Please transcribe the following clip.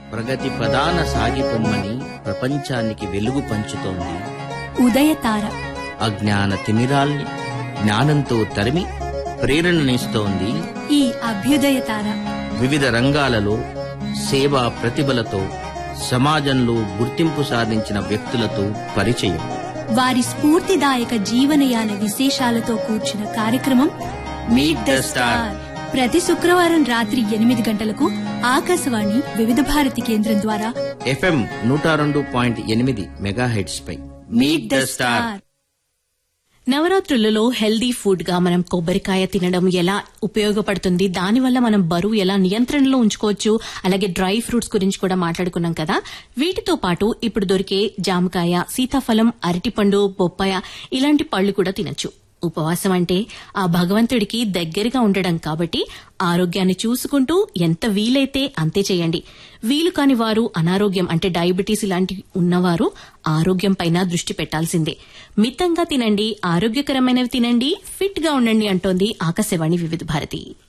ప్రగతి ప్రధాన సాగిపొమ్మని ప్రపంచానికి వెలుగు పంచుతోంది ఉదయతార అజ్ఞాన తిమిరాల్ని జ్ఞానంతో తరిమి ప్రేరణనిస్తోంది ఈ అభ్యుదయ తార వివిధ రంగాలలో సేవా ప్రతిభలతో సమాజంలో గుర్తింపు సాధించిన వ్యక్తులతో పరిచయం వారి స్ఫూర్తిదాయక జీవనయాన విశేషాలతో కూర్చున్న కార్యక్రమం మీట్ ద స్టార్ ప్రతి శుక్రవారం రాత్రి ఎనిమిది గంటలకు ఆకాశవాణి వివిధ భారతి కేంద్రం ద్వారా ఎఫ్ఎం నూట రెండు పాయింట్ ఎనిమిది మెగాహెడ్స్ పై మీట్ ద స్టార్ నవరాత్రులలో హెల్దీ ఫుడ్ గా మనం కొబ్బరికాయ తినడం ఎలా ఉపయోగపడుతుంది దానివల్ల మనం బరువు ఎలా నియంత్రణలో ఉంచుకోవచ్చు అలాగే డ్రై ఫ్రూట్స్ గురించి కూడా మాట్లాడుకున్నాం కదా వీటితో పాటు ఇప్పుడు దొరికే జామకాయ సీతాఫలం అరటిపండు బొప్పాయ ఇలాంటి పళ్ళు కూడా తినొచ్చు ఉపవాసం అంటే ఆ భగవంతుడికి దగ్గరగా ఉండడం కాబట్టి ఆరోగ్యాన్ని చూసుకుంటూ ఎంత వీలైతే అంతే చేయండి వీలు కాని వారు అనారోగ్యం అంటే డయాబెటీస్ ఇలాంటివి ఉన్నవారు ఆరోగ్యం పైన దృష్టి పెట్టాల్సిందే మితంగా తినండి ఆరోగ్యకరమైనవి తినండి ఫిట్ గా ఉండండి అంటోంది ఆకాశవాణి వివిధ భారతి